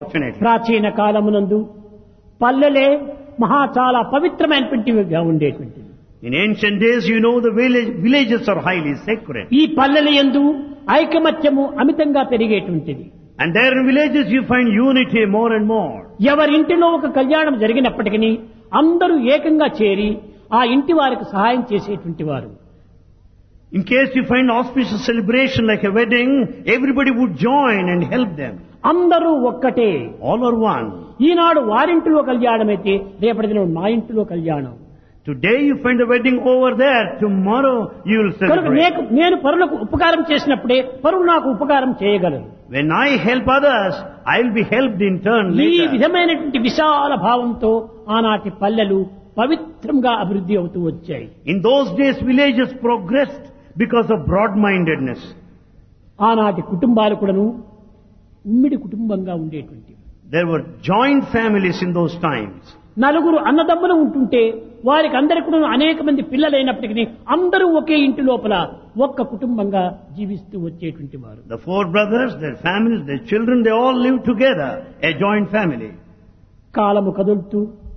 Definitely. ప్రాచీన కాలమునందు పల్లెలే మహా చాలా పవిత్రమైనటువంటివిగా ఉండేటువంటివి In ancient days, you know, the village, villages are highly sacred. ఈ పల్లెల యందు ఐకమత్యము అమితంగా పెరిగేటువంటిది And there in villages, you find unity more and more. ఎవరింటిలో ఒక కళ్యాణం జరిగినప్పటికీ అందరూ ఏకంగా చేరి ఆ ఇంటి వారికి సహాయం చేసేటువంటి వారు In case you find auspicious celebration like a wedding, everybody would join and help them. అందరూ ఒక్కటే All are one. ఈనాడు వారింటిలో కళ్యాణం అయితే రేపటి దినం మా ఇంటిలో కళ్యాణం Today you find the wedding over there. Tomorrow you will కనుక celebrate. నేను నేను పరులకు ఉపకారం చేసినప్పుడే పరులు నాకు ఉపకారం చేయగలరు When I help others, I will be helped in turn ఈ later. విధమైనటువంటి విశాల భావంతో ఆనాటి పల్లెలు పవిత్రంగా అభివృద్ధి అవుతూ వచ్చాయి In those days, villages progressed because of broad-mindedness. ఆనాటి కుటుంబాలు కూడాను ఉమ్మిడి కుటుంబంగా ఉండేటువంటివి There were joint families in those times. నలుగురు అన్నదమ్ములు ఉంటుంటే వారికి అందరికి కూడా అనేక మంది పిల్లలైనప్పటికీ అందరూ ఒకే ఇంటి లోపల ఒక్క కుటుంబంగా జీవిస్తూ వచ్చేటువంటి వారు The four brothers, their families, their children, they all lived together, a joint family. కాలము కదులుతూ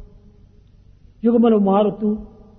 యుగములు మారుతూ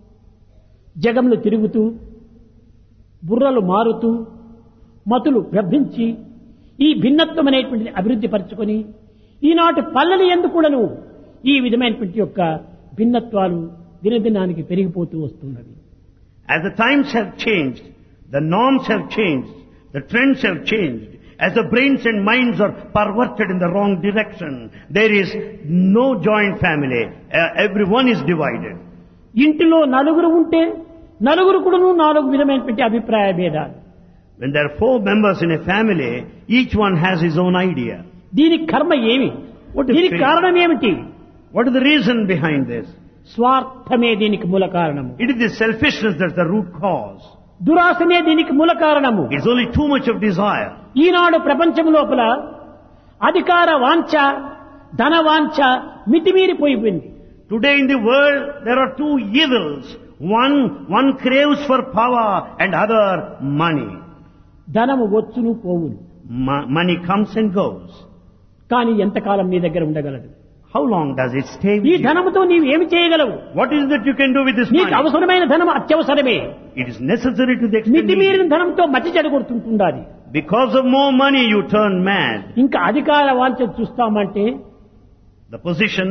జగములు తిరుగుతూ బుర్రలు మారుతూ మతులు భ్రమించి ఈ భిన్నత్వం అనేటువంటిది అభివృద్ధి పరచుకొని ఈనాటి పల్లెలు ఎందుకులను ఈ విధమైనటువంటి యొక్క భిన్నత్వాలు దినదినానికి పెరిగిపోతూ వస్తున్నవి As the times have changed, the norms have changed, the trends have changed. As the brains and minds are perverted in the wrong direction, there is no joint family. Uh, everyone is divided. ఇంటిలో నలుగురు ఉంటే నలుగురు కూడాను నాలుగు విధమైనటువంటి అభిప్రాయ భేదాలు When there are four members in a family, each one has his own idea. దీనికి కర్మ ఏమి What is దీనికి fate? కారణం ఏమిటి What is the reason behind this? స్వార్థమే దీనికి మూల కారణము It is the selfishness that's the root cause. దురాశనే దీనికి మూల కారణము It's only too much of desire. ఈనాడు ప్రపంచం లోపల అధికార వాంఛ ధన వాంఛ మితిమీరిపోయిపోయింది Today in the world, there are two evils. One, one craves for power and other money. ధనము వచ్చును పోవును Mo- money comes and goes. కానీ ఎంతకాలం నీ దగ్గర ఉండగలదు How long does it stay ఈ with you? ధనముతో నీవు ఏమి చేయగలవు What is that you can do with this నీకు money? అవసరమైన ధనం అత్యవసరమే It is necessary to the extent మితిమీరిన needed. ధనంతో మతి చెడగొడుతుంటుండాలి Because of more money, you turn mad. ఇంకా అధికార వాంఛ చూస్తామంటే The position,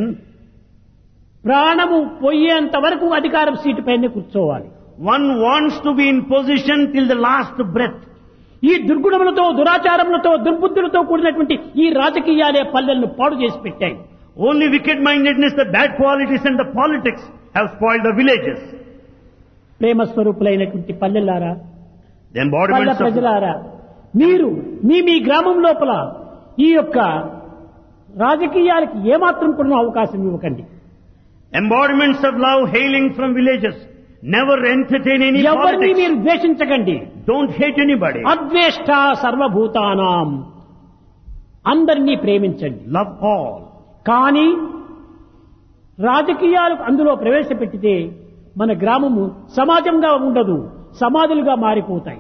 ప్రాణము పోయేంత వరకు అధికారం సీటు పైన కూర్చోవాలి one wants to be in position till the last breath. ఈ దుర్గుణములతో దురాచారములతో దుర్బుద్ధులతో కూడినటువంటి ఈ రాజకీయాలే పల్లెలను పాడు చేసి పెట్టాయి Only wicked-mindedness, the bad qualities and the politics have spoiled the villages. Prema స్వరూపులైనటువంటి పల్లెలారా The పల్లె embodiments of ప్రజలారా మీరు మీ మీ గ్రామం లోపల ఈ యొక్క రాజకీయాలకి ఏమాత్రం కూడా అవకాశం ఇవ్వకండి embodiments of love hailing from villages. Never entertain any ఎవరిని politics. మీరు ద్వేషించకండి Don't hate anybody. అద్వేష్ట సర్వభూతానాం అందరినీ ప్రేమించండి Love all. కానీ రాజకీయాలకు అందులో ప్రవేశపెట్టితే మన గ్రామము సమాజంగా ఉండదు సమాధులుగా మారిపోతాయి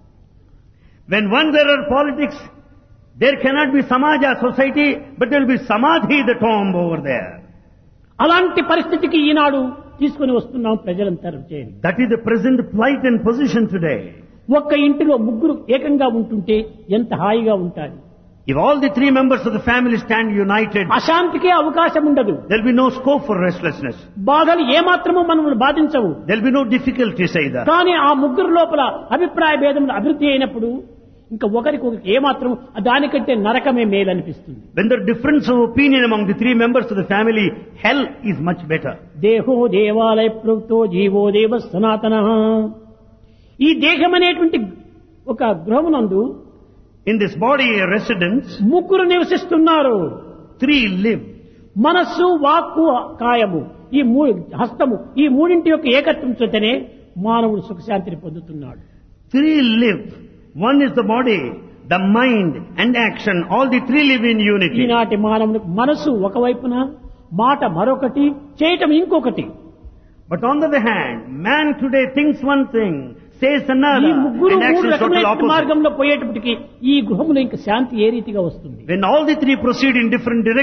When once there are politics, there cannot be samaja, society, but there will be samadhi, the tomb over there. అలాంటి పరిస్థితికి ఈనాడు తీసుకుని వస్తున్నాం ప్రజలంతా చేయండి That is the present plight and position today. ఒక్క ఇంటిలో ముగ్గురు ఏకంగా ఉంటుంటే ఎంత హాయిగా ఉంటారు If all the three members of the family stand united, అశాంతికే అవకాశం ఉండదు there will be no scope for restlessness. బాధలు ఏమాత్రము మనల్ని బాధించవు There will be no difficulties either. కానీ ఆ ముగ్గురు లోపల అభిప్రాయ భేదములు అభివృద్ధి అయినప్పుడు ఇంకా ఒకరికొకరికి ఏమాత్రం దానికంటే నరకమే మేలనిపిస్తుంది When there is difference of opinion among the three members of the family, hell is much better. దేహో దేవాలయ ప్రోక్తో జీవో దేవ సనాతన ఈ దేహం అనేటువంటి ఒక గృహమునందు In this body residence, ముగ్గురు నివసిస్తున్నారు three live. మనస్సు వాక్కు కాయము ఈ మూ హస్తము ఈ మూడింటి యొక్క ఏకత్వం చేతనే మానవుడు సుఖశాంతిని పొందుతున్నాడు Three live. One is the body, the mind and action. All the three live in unity. ఈనాటి మానవునికి మనసు ఒకవైపున మాట మరొకటి చేయటం ఇంకొకటి But on the other hand, man today thinks one thing, says ఈ another, ముగ్గురు and acts మూడు in total రకమైన opposite. మార్గంలో పోయేటప్పటికి ఈ గృహంలో ఇంకా శాంతి ఏ రీతిగా వస్తుంది When all the three proceed in different directions,